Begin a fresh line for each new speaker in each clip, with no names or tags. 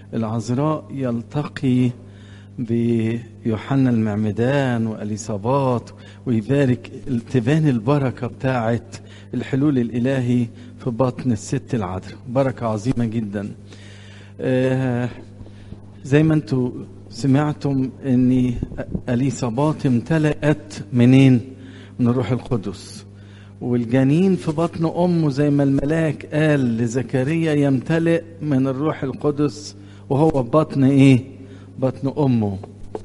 العذراء يلتقي بيوحنا المعمدان واليصابات ويبارك تبان البركه بتاعت الحلول الالهي في بطن الست العذراء بركه عظيمه جدا آه زي ما انتم سمعتم ان اليصابات امتلأت منين من الروح القدس والجنين في بطن امه زي ما الملاك قال لزكريا يمتلئ من الروح القدس وهو في بطن ايه بطن امه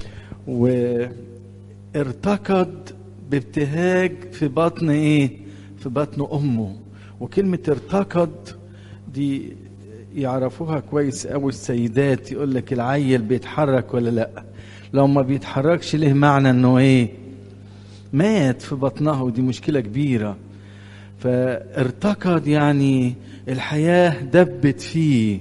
وارتقد بابتهاج في بطن ايه في بطن امه وكلمه ارتقد دي يعرفوها كويس قوي السيدات يقول لك العيل بيتحرك ولا لا لو ما بيتحركش له معنى انه ايه مات في بطنها ودي مشكله كبيره فارتقد يعني الحياه دبت فيه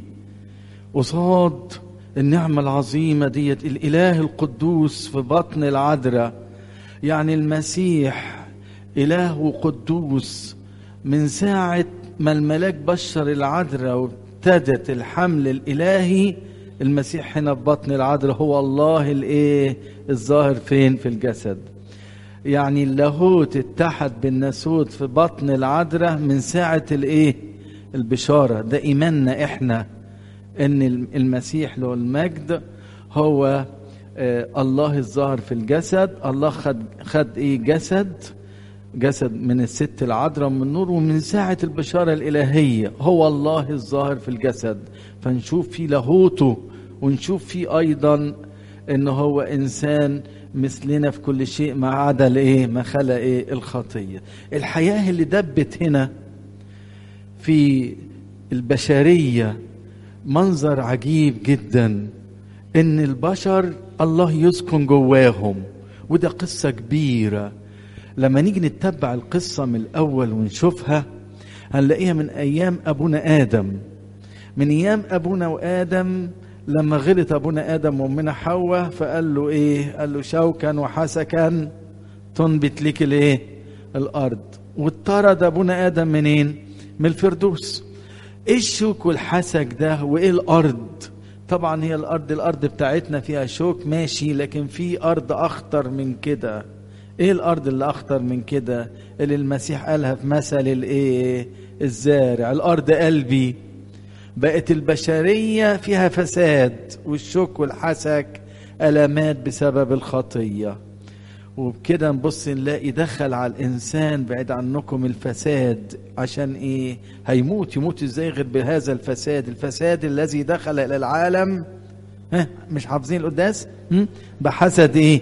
قصاد النعمة العظيمة ديت الإله القدوس في بطن العذراء يعني المسيح إله قدوس من ساعة ما الملاك بشر العذراء وابتدت الحمل الإلهي المسيح هنا في بطن العذراء هو الله الإيه الظاهر فين في الجسد يعني اللاهوت اتحد بالناسوت في بطن العذراء من ساعة الإيه البشارة ده إيماننا إحنا ان المسيح له المجد هو آه الله الظاهر في الجسد الله خد خد ايه جسد جسد من الست العذراء من النور ومن ساعة البشارة الإلهية هو الله الظاهر في الجسد فنشوف في لاهوته ونشوف فيه أيضا إن هو إنسان مثلنا في كل شيء ما عدا الإيه ما خلق إيه الخطية الحياة اللي دبت هنا في البشرية منظر عجيب جدا ان البشر الله يسكن جواهم وده قصه كبيره لما نيجي نتبع القصه من الاول ونشوفها هنلاقيها من ايام ابونا ادم من ايام ابونا وادم لما غلط ابونا ادم وامنا حواء فقال له ايه قال له شوكا وحسكا تنبت لك الايه الارض واطرد ابونا ادم منين من الفردوس ايه الشوك والحسك ده وايه الارض طبعا هي الارض الارض بتاعتنا فيها شوك ماشي لكن في ارض اخطر من كده ايه الارض اللي اخطر من كده اللي المسيح قالها في مثل الايه الزارع الارض قلبي بقت البشريه فيها فساد والشوك والحسك الامات بسبب الخطيه وبكده نبص نلاقي دخل على الانسان بعيد عنكم الفساد عشان ايه هيموت يموت ازاي غير بهذا الفساد الفساد الذي دخل الى العالم ها مش حافظين القداس بحسد ايه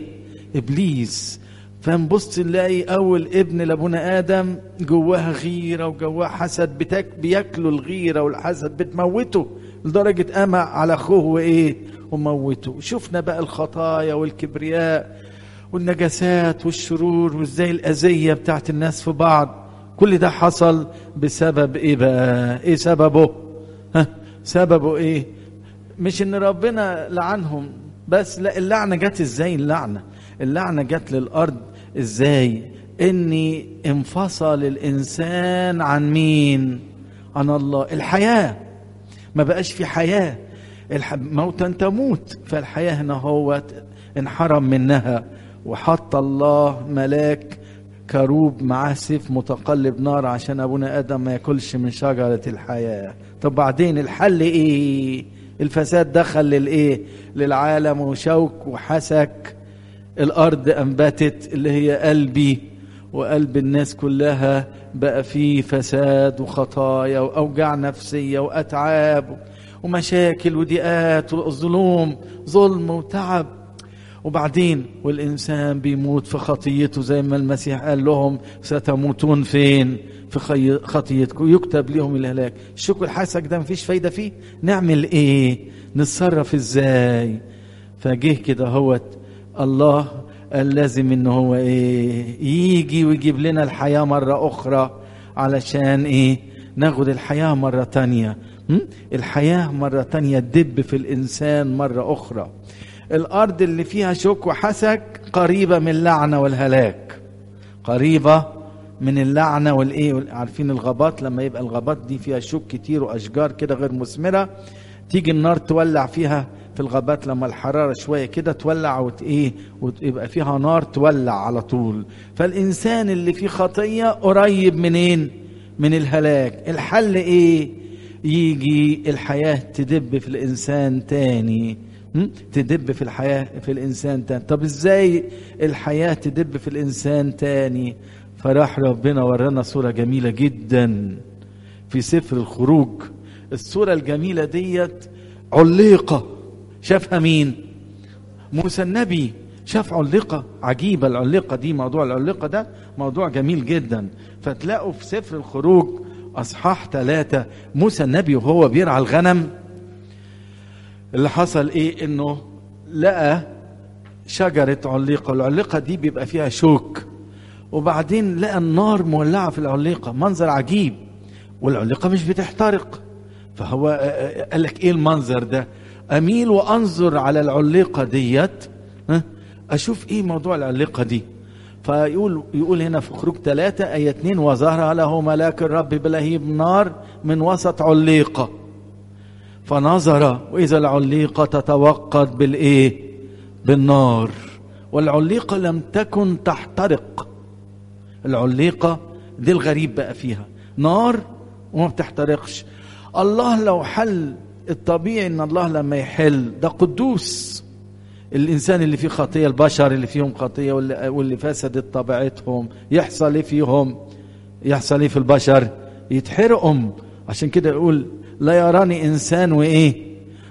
ابليس فنبص نلاقي اول ابن لابونا ادم جواها غيره وجواها حسد بتاك بياكلوا الغيره والحسد بتموته لدرجه قمع على اخوه وايه وموته شفنا بقى الخطايا والكبرياء والنجاسات والشرور وازاي الاذيه بتاعت الناس في بعض كل ده حصل بسبب ايه بقى ايه سببه ها سببه ايه مش ان ربنا لعنهم بس لا اللعنه جت ازاي اللعنه اللعنه جت للارض ازاي اني انفصل الانسان عن مين عن الله الحياه ما بقاش في حياه الح... موتا تموت فالحياه هنا هو انحرم منها وحط الله ملاك كروب معاه سيف متقلب نار عشان ابونا ادم ما ياكلش من شجره الحياه طب بعدين الحل ايه الفساد دخل للايه للعالم وشوك وحسك الارض انبتت اللي هي قلبي وقلب الناس كلها بقى فيه فساد وخطايا واوجاع نفسيه واتعاب ومشاكل وضيقات وظلوم ظلم وتعب وبعدين والإنسان بيموت في خطيته زي ما المسيح قال لهم ستموتون فين في خطيتكم يكتب لهم الهلاك الشكر الحسك ده مفيش فايدة فيه نعمل ايه نتصرف ازاي فجه كده هو الله قال لازم ان هو ايه يجي ويجيب لنا الحياة مرة اخرى علشان ايه ناخد الحياة مرة تانية الحياة مرة تانية تدب في الإنسان مرة أخرى الارض اللي فيها شوك وحسك قريبه من اللعنه والهلاك قريبه من اللعنه والايه عارفين الغابات لما يبقى الغابات دي فيها شوك كتير واشجار كده غير مثمره تيجي النار تولع فيها في الغابات لما الحراره شويه كده تولع وت ايه ويبقى فيها نار تولع على طول فالانسان اللي فيه خطيه قريب منين من الهلاك الحل ايه يجي الحياه تدب في الانسان تاني م? تدب في الحياه في الانسان تاني طب ازاي الحياه تدب في الانسان تاني فراح ربنا ورانا صوره جميله جدا في سفر الخروج الصوره الجميله ديت عليقه شافها مين موسى النبي شاف علقة عجيبة العلقة دي موضوع العلقة ده موضوع جميل جدا فتلاقوا في سفر الخروج أصحاح ثلاثة موسى النبي وهو بيرعى الغنم اللي حصل إيه إنه لقى شجرة علقة العلقة دي بيبقى فيها شوك وبعدين لقى النار مولعة في العلقة منظر عجيب والعلقة مش بتحترق فهو قال لك ايه المنظر ده اميل وانظر على العليقه ديت اشوف ايه موضوع العليقه دي فيقول يقول هنا في خروج ثلاثة آية 2 وظهر له ملاك الرب بلهيب نار من وسط عليقة فنظر وإذا العليقة تتوقد بالإيه؟ بالنار والعليقة لم تكن تحترق العليقة دي الغريب بقى فيها نار وما بتحترقش الله لو حل الطبيعي ان الله لما يحل ده قدوس الانسان اللي فيه خطيه البشر اللي فيهم خطيه واللي, واللي فسدت طبيعتهم يحصل ايه فيهم يحصل ايه في البشر يتحرقهم عشان كده يقول لا يراني انسان وايه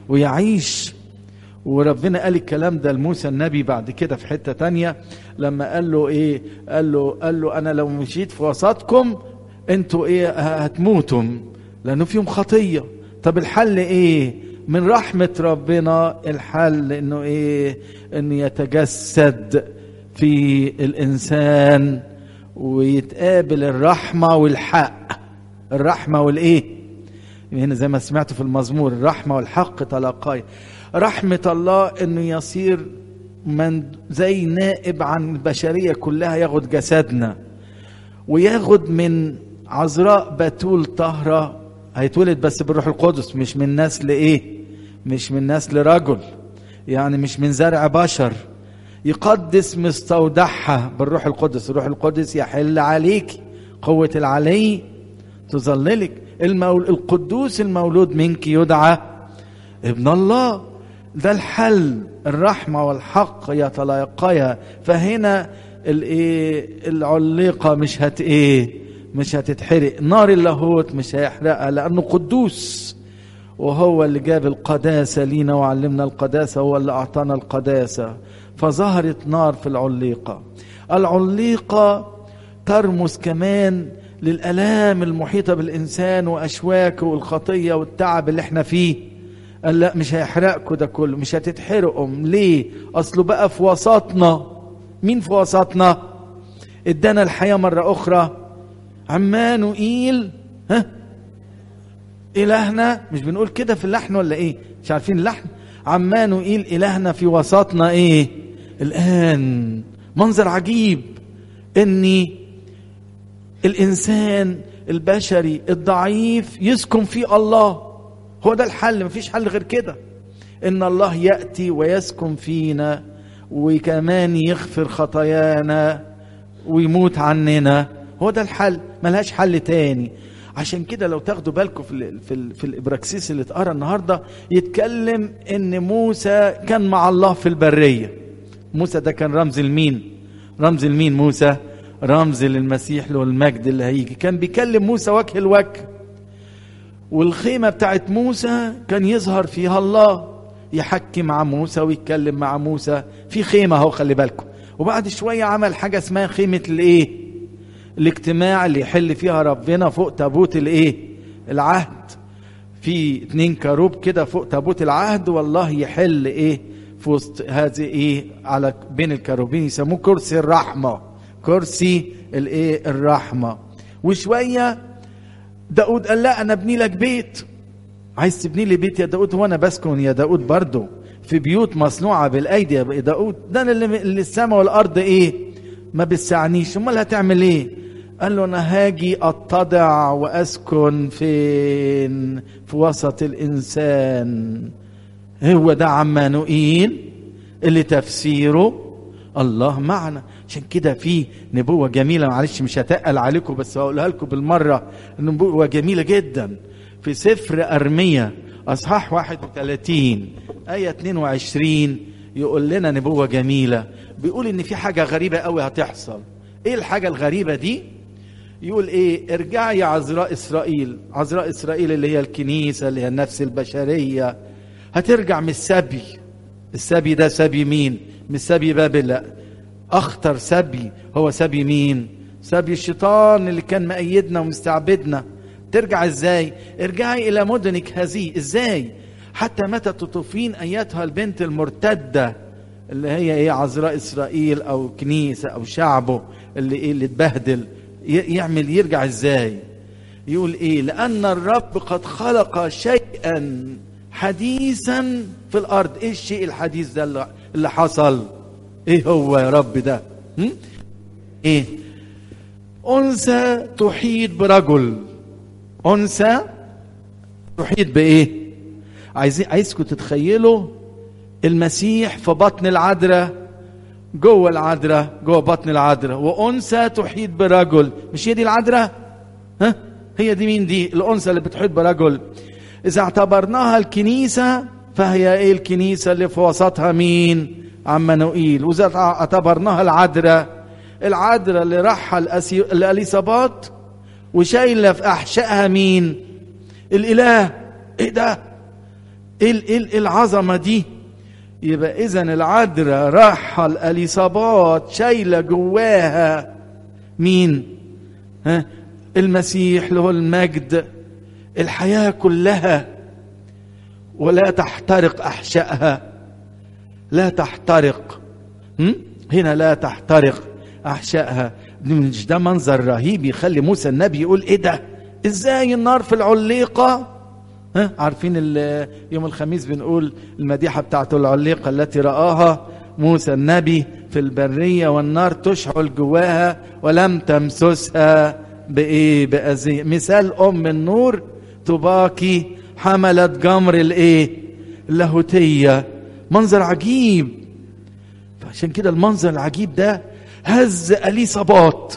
ويعيش وربنا قال الكلام ده لموسى النبي بعد كده في حته تانية لما قال له ايه قال له قال له انا لو مشيت في وسطكم انتوا ايه هتموتم لانه فيهم خطيه طب الحل ايه من رحمة ربنا الحل انه ايه انه يتجسد في الانسان ويتقابل الرحمة والحق الرحمة والايه هنا زي ما سمعت في المزمور الرحمة والحق تلاقاي رحمة الله انه يصير من زي نائب عن البشرية كلها ياخد جسدنا وياخد من عذراء بتول طهره هيتولد بس بالروح القدس مش من نسل ايه مش من نسل رجل يعني مش من زرع بشر يقدس مستودعها بالروح القدس الروح القدس يحل عليك قوة العلي تظللك المول... القدوس المولود منك يدعى ابن الله ده الحل الرحمة والحق يتلاقيا فهنا الايه العليقة مش هت ايه مش هتتحرق نار اللاهوت مش هيحرقها لانه قدوس وهو اللي جاب القداسة لينا وعلمنا القداسة هو اللي أعطانا القداسة فظهرت نار في العليقة العليقة ترمز كمان للآلام المحيطة بالإنسان وأشواكه والخطية والتعب اللي احنا فيه قال لا مش هيحرقكوا ده كله مش هتتحرقهم ليه أصله بقى في وسطنا مين في وسطنا ادانا الحياة مرة أخرى عمانوئيل ها إلهنا مش بنقول كده في اللحن ولا إيه مش عارفين اللحن عمانوئيل إلهنا في وسطنا إيه الآن منظر عجيب إني الإنسان البشري الضعيف يسكن في الله هو ده الحل مفيش حل غير كده إن الله يأتي ويسكن فينا وكمان يغفر خطايانا ويموت عننا هو ده الحل ملهاش حل تاني عشان كده لو تاخدوا بالكم في ال في, ال في الابراكسيس اللي اتقرا النهارده يتكلم ان موسى كان مع الله في البريه موسى ده كان رمز لمين رمز لمين موسى رمز للمسيح له المجد اللي هيجي كان بيكلم موسى وجه الوجه والخيمة بتاعت موسى كان يظهر فيها الله يحكي مع موسى ويتكلم مع موسى في خيمة اهو خلي بالكم وبعد شوية عمل حاجة اسمها خيمة الايه الاجتماع اللي يحل فيها ربنا فوق تابوت الايه العهد في اتنين كروب كده فوق تابوت العهد والله يحل ايه في وسط هذه ايه على بين الكروبين يسموه كرسي الرحمه كرسي الايه الرحمه وشويه داود قال لا انا ابني لك بيت عايز تبني لي بيت يا داود وانا بسكن يا داود برضه في بيوت مصنوعه بالايدي يا داود ده اللي, اللي السماء والارض ايه ما بتسعنيش امال هتعمل ايه قال له انا هاجي اتضع واسكن فين في وسط الانسان هو ده عمانوئيل اللي تفسيره الله معنا عشان كده في نبوة جميلة معلش مش هتقل عليكم بس هقولها لكم بالمرة نبوة جميلة جدا في سفر أرمية أصحاح 31 آية 22 يقول لنا نبوة جميلة بيقول إن في حاجة غريبة قوي هتحصل إيه الحاجة الغريبة دي؟ يقول إيه ارجعي يا عذراء إسرائيل عذراء إسرائيل اللي هي الكنيسة اللي هي النفس البشرية هترجع من السبي السبي ده سبي مين؟ من سبي بابل لا اخطر سبي هو سبي مين سبي الشيطان اللي كان مأيدنا ومستعبدنا ترجع ازاي ارجعي الى مدنك هذه ازاي حتى متى تطوفين ايتها البنت المرتده اللي هي ايه عذراء اسرائيل او كنيسه او شعبه اللي ايه اللي اتبهدل يعمل يرجع ازاي يقول ايه لان الرب قد خلق شيئا حديثا في الارض ايه الشيء الحديث ده اللي حصل ايه هو يا رب ده م? ايه انثى تحيط برجل انثى تحيط بايه عايزين عايزكم تتخيلوا المسيح في بطن العذراء جوه العذراء جوه بطن العذراء وانثى تحيط برجل مش هي دي العذراء ها هي دي مين دي الانثى اللي بتحيط برجل اذا اعتبرناها الكنيسه فهي ايه الكنيسه اللي في وسطها مين عمانوئيل واذا اعتبرناها العذراء العذراء اللي راحها الاليصابات وشايله في احشائها مين الاله ايه ده ايه ايه العظمه دي يبقى اذا العذراء راحها الاليصابات شايله جواها مين ها المسيح اللي هو المجد الحياه كلها ولا تحترق احشائها لا تحترق م? هنا لا تحترق احشائها مش ده منظر رهيب يخلي موسى النبي يقول ايه ده ازاي النار في العليقه ها عارفين يوم الخميس بنقول المديحه بتاعته العليقه التي راها موسى النبي في البريه والنار تشعل جواها ولم تمسسها بايه باذيه مثال ام النور تباكي حملت جمر الايه اللاهوتيه منظر عجيب فعشان كده المنظر العجيب ده هز اليصابات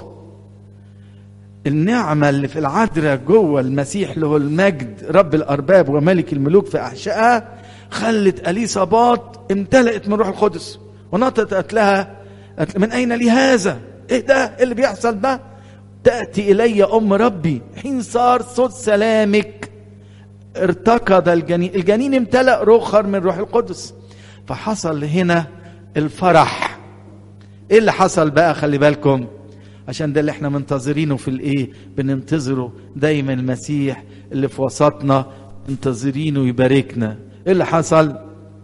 النعمة اللي في العذراء جوه المسيح اللي هو المجد رب الأرباب وملك الملوك في أحشائها خلت أليصابات امتلأت من روح القدس ونطقت لها من أين لي هذا؟ إيه ده؟ إيه اللي بيحصل ده؟ تأتي إلي أم ربي حين صار صوت سلامك ارتقد الجنين الجنين امتلأ رخر من روح القدس فحصل هنا الفرح ايه اللي حصل بقى خلي بالكم عشان ده اللي احنا منتظرينه في الايه بننتظره دايما المسيح اللي في وسطنا منتظرينه يباركنا ايه اللي حصل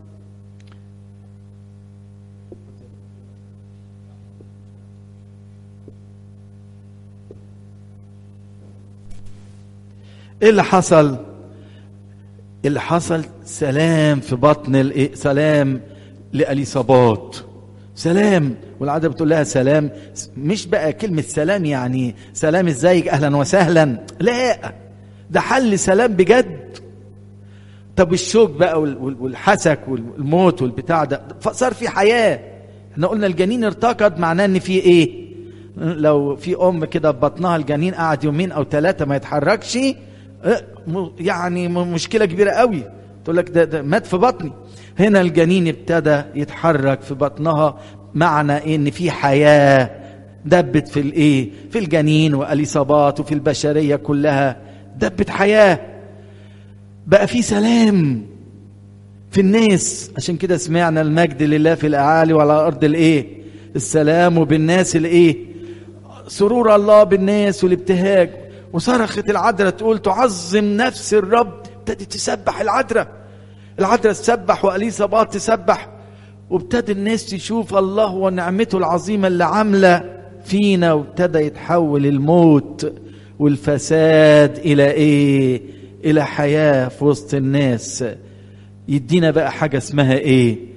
ايه اللي حصل اللي حصل سلام في بطن الايه سلام لاليصابات سلام والعادة بتقول لها سلام مش بقى كلمة سلام يعني سلام ازيك اهلا وسهلا لا ده حل سلام بجد طب الشوك بقى والحسك والموت والبتاع ده صار في حياة احنا قلنا الجنين ارتقد معناه ان في ايه لو في ام كده في بطنها الجنين قعد يومين او ثلاثة ما يتحركش يعني مشكلة كبيرة قوي تقول لك ده, ده مات في بطني هنا الجنين ابتدى يتحرك في بطنها معنى إيه ان في حياه دبت في الايه في الجنين واليصابات وفي البشريه كلها دبت حياه بقى في سلام في الناس عشان كده سمعنا المجد لله في الاعالي وعلى ارض الايه السلام وبالناس الايه سرور الله بالناس والابتهاج وصرخت العذراء تقول تعظم نفس الرب ابتدت تسبح العذراء العذراء تسبح واليصابات تسبح وابتدى الناس تشوف الله ونعمته العظيمة اللي عاملة فينا وابتدى يتحول الموت والفساد إلى إيه؟ إلى حياة في وسط الناس يدينا بقى حاجة اسمها إيه؟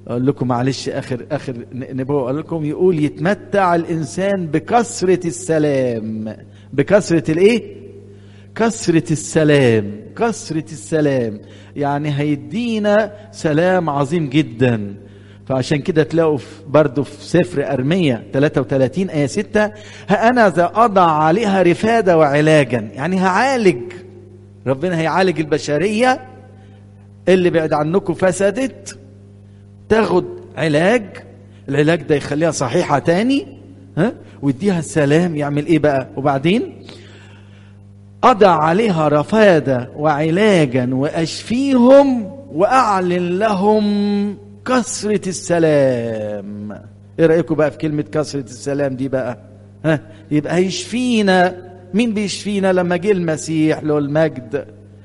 اقول لكم معلش اخر اخر نبوه اقول لكم يقول يتمتع الانسان بكثره السلام بكثره الايه كثره السلام كثره السلام يعني هيدينا سلام عظيم جدا فعشان كده تلاقوا برضه في سفر أرمية 33 آية 6 ها أنا ذا أضع عليها رفادة وعلاجا يعني هعالج ربنا هيعالج البشرية اللي بعد عنكم فسدت تاخد علاج العلاج ده يخليها صحيحة تاني ها ويديها السلام يعمل ايه بقى وبعدين أضع عليها رفادة وعلاجا وأشفيهم وأعلن لهم كثرة السلام ايه رأيكم بقى في كلمة كثرة السلام دي بقى ها يبقى هيشفينا مين بيشفينا لما جه المسيح له المجد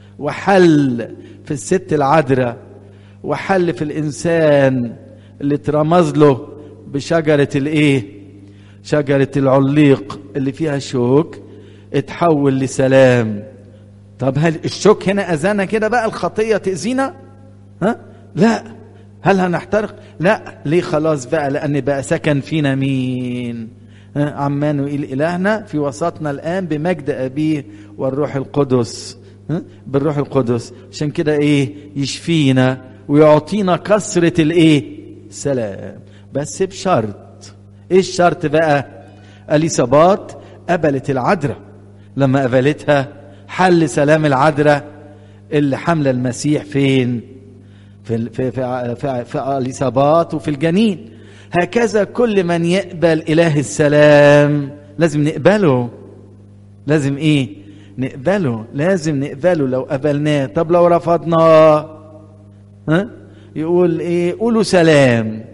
وحل في الست العذراء وحل في الإنسان اللي اترمز له بشجرة الايه شجرة العليق اللي فيها شوك اتحول لسلام طب هل الشوك هنا أذانا كده بقى الخطية تأذينا ها لا هل هنحترق لا ليه خلاص بقى لأن بقى سكن فينا مين ها عمانوئيل إلهنا في وسطنا الآن بمجد أبيه والروح القدس ها بالروح القدس عشان كده إيه يشفينا ويعطينا كثرة الإيه سلام بس بشرط إيه الشرط بقى أليصابات قبلت العذراء لما قبلتها حل سلام العذراء اللي حمل المسيح فين في في في في, في اليصابات وفي الجنين هكذا كل من يقبل اله السلام لازم نقبله لازم ايه نقبله لازم نقبله لو قبلناه طب لو رفضناه ها يقول ايه قولوا سلام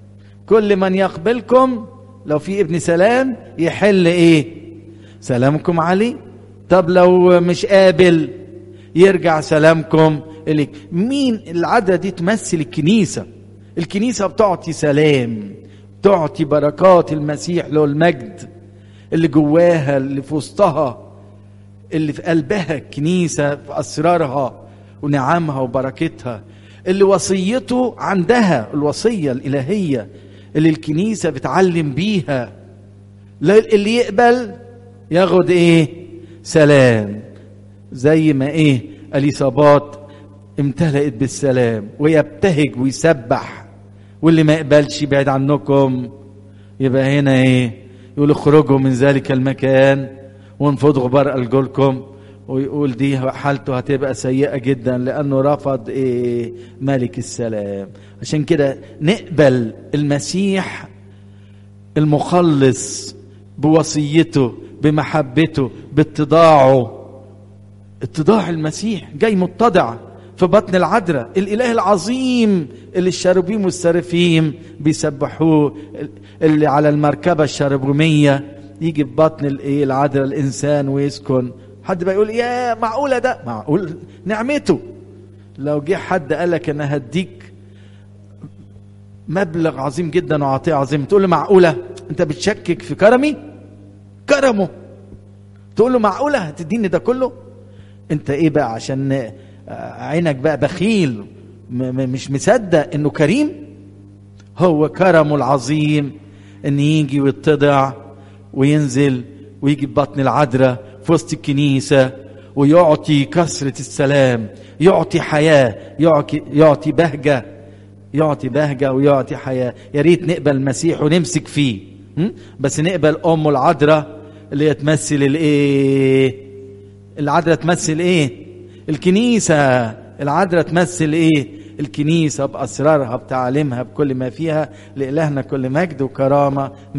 كل من يقبلكم لو في ابن سلام يحل ايه سلامكم عليه طب لو مش قابل يرجع سلامكم إليك مين العادة دي تمثل الكنيسة الكنيسة بتعطي سلام تعطي بركات المسيح له المجد اللي جواها اللي في وسطها اللي في قلبها الكنيسة في أسرارها ونعمها وبركتها اللي وصيته عندها الوصية الإلهية اللي الكنيسة بتعلم بيها اللي يقبل ياخد ايه سلام زي ما ايه اليصابات امتلأت بالسلام ويبتهج ويسبح واللي ما يقبلش يبعد عنكم يبقى هنا ايه يقول اخرجوا من ذلك المكان وانفضوا غبار أرجلكم ويقول دي حالته هتبقى سيئة جدا لأنه رفض إيه ملك السلام عشان كده نقبل المسيح المخلص بوصيته بمحبته باتضاعه اتضاع المسيح جاي متضع في بطن العذراء الاله العظيم اللي الشاربيم والسرافيم بيسبحوه اللي على المركبه الشاربوميه يجي في بطن الايه العذراء الانسان ويسكن حد بقى يقول يا معقوله ده معقول نعمته لو جه حد قال لك انا هديك مبلغ عظيم جدا وعطيه عظيم تقول له معقوله انت بتشكك في كرمي كرمه تقول له معقوله هتديني ده كله انت ايه بقى عشان عينك بقى بخيل مش مصدق انه كريم هو كرمه العظيم ان يجي ويتضع وينزل ويجي ببطن العذراء في وسط الكنيسة ويعطي كثرة السلام يعطي حياة يعطي, يعطي بهجة يعطي بهجة ويعطي حياة يا ريت نقبل المسيح ونمسك فيه بس نقبل أمه العذراء اللي هي تمثل الايه العذراء تمثل ايه الكنيسة العذراء تمثل ايه الكنيسة بأسرارها بتعاليمها بكل ما فيها لإلهنا كل مجد وكرامة